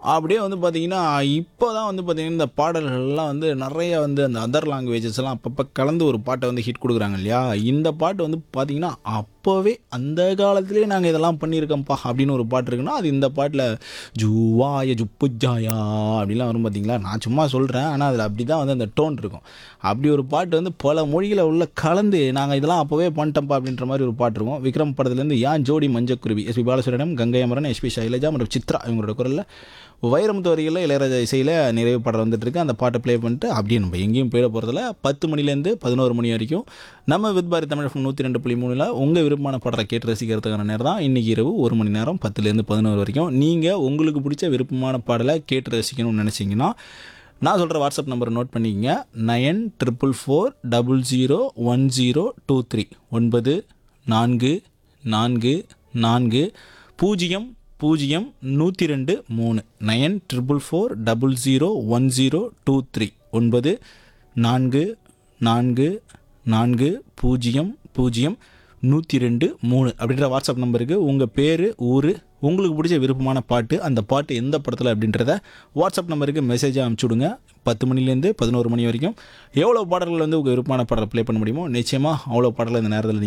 அப்படியே வந்து பார்த்தீங்கன்னா இப்போ தான் வந்து பார்த்தீங்கன்னா இந்த பாடல்கள்லாம் வந்து நிறைய வந்து அந்த அதர் லாங்குவேஜஸ் எல்லாம் அப்பப்போ கலந்து ஒரு பாட்டை வந்து ஹிட் கொடுக்குறாங்க இல்லையா இந்த பாட்டு வந்து பார்த்தீங்கன்னா அப்போவே அந்த காலத்திலே நாங்கள் இதெல்லாம் பண்ணியிருக்கோம்ப்பா அப்படின்னு ஒரு பாட்டு இருக்குன்னா அது இந்த பாட்டில் ஜூவாய ஜுப்புஜாயா அப்படிலாம் வரும் பார்த்தீங்களா நான் சும்மா சொல்கிறேன் ஆனால் அதில் அப்படி தான் வந்து அந்த டோன் இருக்கும் அப்படி ஒரு பாட்டு வந்து பல மொழிகளை உள்ள கலந்து நாங்கள் இதெல்லாம் அப்போவே பண்ணிட்டோம்ப்பா அப்படின்ற மாதிரி ஒரு பாட்டு இருக்கும் விக்ரம் படத்துலேருந்து யான் ஜோடி மஞ்சக்குருவி எஸ்பி பாலசுரனம் கங்கை அமரன் எஸ்பி சைலஜா மற்றும் சித்ரா இவங்களோட குரலில் வைரமுத்து வரிகளில் இளையராஜா இசையில் நிறைவு பாடல் வந்துட்டு இருக்கு அந்த பாட்டை ப்ளே பண்ணிட்டு அப்படியே நம்ம எங்கேயும் போயிட போகிறதில்ல பத்து மணிலேருந்து பதினோரு மணி வரைக்கும் நம்ம வித் பாரதி தமிழ் நூற்றி ரெண்டு புள்ளி மூணில் உங்கள் விருப்பமான பாடலை கேட்டு ரசிக்கிறதுக்கான நேரம் தான் இன்றைக்கி இரவு ஒரு மணி நேரம் பத்துலேருந்து பதினோரு வரைக்கும் நீங்கள் உங்களுக்கு பிடிச்ச விருப்பமான பாடலை கேட்டு ரசிக்கணும்னு நினச்சிங்கன்னா நான் சொல்கிற வாட்ஸ்அப் நம்பரை நோட் பண்ணிக்கங்க nine triple four double zero one zero two three ஒன்பது நான்கு நான்கு நான்கு பூஜ்ஜியம் பூஜ்ஜியம் நூற்றி ரெண்டு மூணு nine triple four double zero one zero two three ஒன்பது நான்கு நான்கு நான்கு பூஜ்ஜியம் பூஜ்ஜியம் நூற்றி ரெண்டு மூணு அப்படின்ற வாட்ஸ்அப் நம்பருக்கு உங்கள் பேர் ஊர் உங்களுக்கு பிடிச்ச விருப்பமான பாட்டு அந்த பாட்டு எந்த படத்தில் அப்படின்றத வாட்ஸ்அப் நம்பருக்கு மெசேஜாக அனுப்பிச்சி விடுங்க பத்து மணிலேருந்து பதினோரு மணி வரைக்கும் எவ்வளோ பாடல்கள் வந்து உங்கள் விருப்பமான பாடலை ப்ளே பண்ண முடியுமோ நிச்சயமாக அவ்வளோ பாடலை இந்த நேரத்தில்